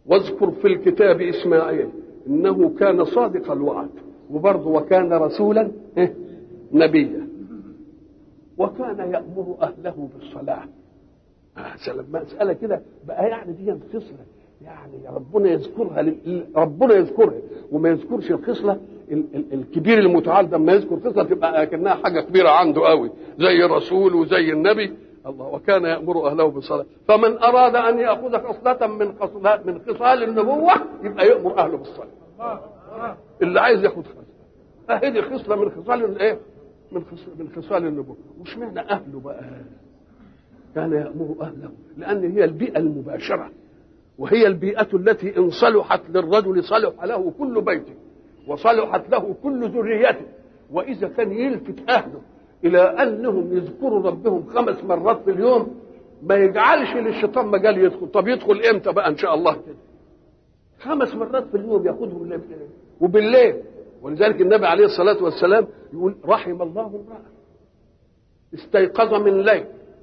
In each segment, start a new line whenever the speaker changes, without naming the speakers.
واذكر في الكتاب اسماعيل انه كان صادق الوعد وبرضه وكان رسولا إيه؟ نبيا وكان يامر اهله بالصلاه آه سلام مساله كده بقى يعني دي خصله يعني ربنا يذكرها لل- ربنا يذكرها وما يذكرش الخصله ال- ال- الكبير المتعال ده لما يذكر خصله تبقى كانها حاجه كبيره عنده قوي زي الرسول وزي النبي الله وكان يامر اهله بالصلاه فمن اراد ان ياخذ خصله من خصلات من خصال النبوه يبقى يامر اهله بالصلاه اللي عايز ياخذ خصله اهي دي خصله من خصال الايه من خصال من خصال النبوه وش معنى اهله بقى كان يامر اهله لان هي البيئه المباشره وهي البيئة التي إن صلحت للرجل صلح له كل بيته وصلحت له كل ذريته وإذا كان يلفت أهله إلى أنهم يذكروا ربهم خمس مرات في اليوم ما يجعلش للشيطان مجال يدخل طب يدخل إمتى بقى إن شاء الله كده خمس مرات في اليوم ياخذهم ل- وبالليل ولذلك النبي عليه الصلاة والسلام يقول رحم الله امرأة استيقظ من الليل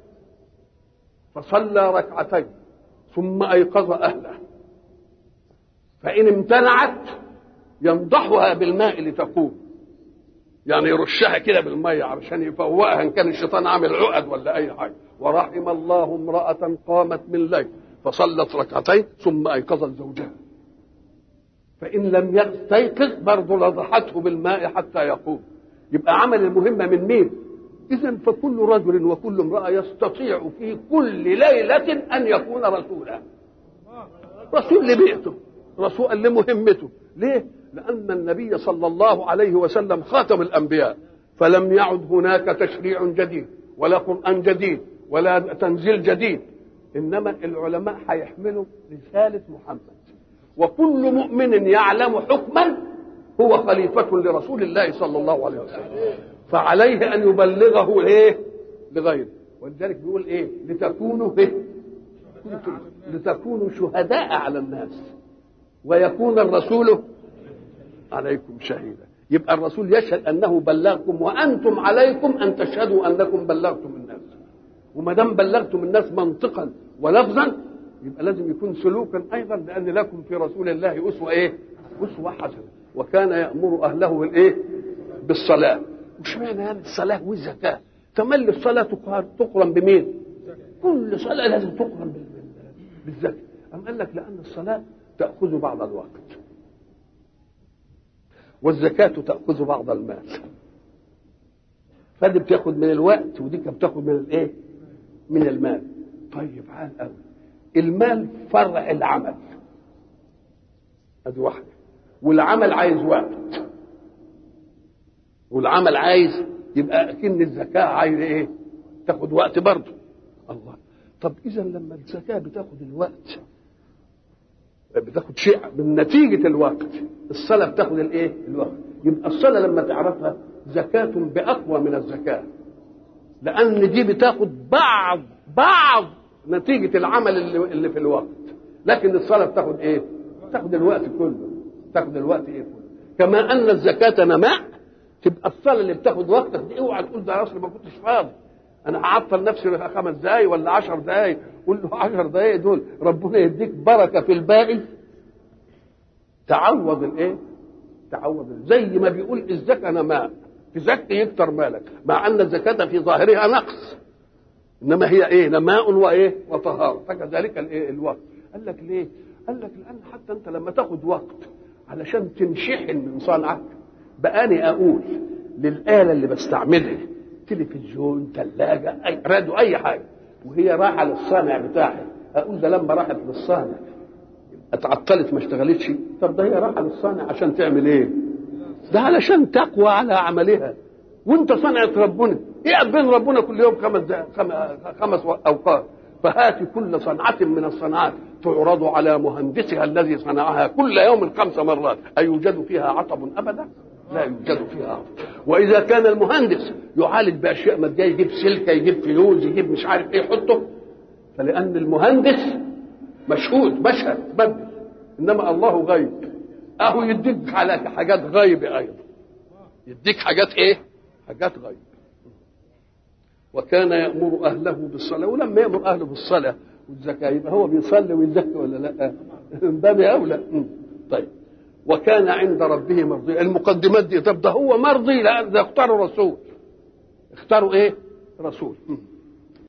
فصلى ركعتين ثم أيقظ أهله فإن امتنعت ينضحها بالماء لتقوم يعني يرشها كده بالمية علشان يفوقها إن كان الشيطان عامل عقد ولا أي حاجة ورحم الله امرأة قامت من الليل فصلت ركعتين ثم أيقظت زوجها فإن لم يستيقظ برضه لضحته بالماء حتى يقوم يبقى عمل المهمة من مين؟ إذا فكل رجل وكل امرأة يستطيع في كل ليلة أن يكون رسولا رسول لبيئته رسول لمهمته ليه؟ لأن النبي صلى الله عليه وسلم خاتم الأنبياء فلم يعد هناك تشريع جديد ولا قرآن جديد ولا تنزيل جديد إنما العلماء هيحملوا رسالة محمد وكل مؤمن يعلم حكما هو خليفة لرسول الله صلى الله عليه وسلم فعليه أن يبلغه إيه لغيره ولذلك بيقول إيه لتكونوا إيه كنتم لتكونوا شهداء على الناس ويكون الرسول عليكم شهيدا يبقى الرسول يشهد انه بلغكم وانتم عليكم ان تشهدوا انكم بلغتم الناس وما دام بلغتم الناس منطقا ولفظا يبقى لازم يكون سلوكا ايضا لان لكم في رسول الله اسوه ايه؟ اسوه حسنه وكان يامر اهله بالايه؟ بالصلاه مش معنى يعني الصلاه والزكاه تملي الصلاه تقار- تقرن بمين؟ كل صلاه لازم تقرن بال- بالزكاه أم قال لك لان الصلاه تاخذ بعض الوقت والزكاة تأخذ بعض المال فدي بتاخد من الوقت ودي بتاخد من الايه؟ من المال طيب عال قوي المال فرع العمل ادي واحدة والعمل عايز وقت والعمل عايز يبقى اكن الزكاة عايز ايه؟ تاخد وقت برضه الله طب اذا لما الزكاة بتاخد الوقت بتاخد شيء من نتيجة الوقت الصلاة بتاخد الايه الوقت يبقى الصلاة لما تعرفها زكاة بأقوى من الزكاة لأن دي بتاخد بعض بعض نتيجة العمل اللي, اللي في الوقت لكن الصلاة بتاخد ايه بتاخد الوقت كله بتاخد الوقت ايه كله كما أن الزكاة نماء تبقى الصلاة اللي بتاخد وقتك دي اوعى تقول ده اصل ما كنتش فاضي انا هعطل نفسي خمس دقايق ولا عشر دقايق قول له عشر دقايق دول ربنا يديك بركه في الباقي تعوض الايه؟ تعوض زي ما بيقول الزكاه نماء تزكي يكتر مالك مع ان الزكاه في ظاهرها نقص انما هي ايه؟ نماء وايه؟ وطهاره فكذلك الايه؟ الوقت قال لك ليه؟ قال لك لان حتى انت لما تاخد وقت علشان تنشحن من صنعك بقاني اقول للاله اللي بستعملها تلفزيون ثلاجه اي راديو اي حاجه وهي رايحه للصانع بتاعها اقول ده لما راحت للصانع اتعطلت ما اشتغلتش طب ده هي رايحه للصانع عشان تعمل ايه؟ ده علشان تقوى على عملها وانت صنعت ربنا ايه بين ربنا كل يوم خمس دقائق خمس اوقات فهات كل صنعة من الصنعات تعرض على مهندسها الذي صنعها كل يوم خمس مرات أيوجد فيها عطب أبدا؟ لا يوجد فيها عطب وإذا كان المهندس يعالج بأشياء مادية يجيب سلكة يجيب فيوز يجيب مش عارف إيه يحطه فلأن المهندس مشهود مشهد بدل إنما الله غيب أهو يديك على حاجات غيب أيضا يديك حاجات إيه؟ حاجات غيب وكان يأمر أهله بالصلاة ولما يأمر أهله بالصلاة والزكاه يبقى هو بيصلي ويزكي ولا لا؟ من باب اولى طيب وكان عند ربه مرضي المقدمات دي طب ده هو مرضي لان ده اختاروا رسول اختاروا ايه؟ رسول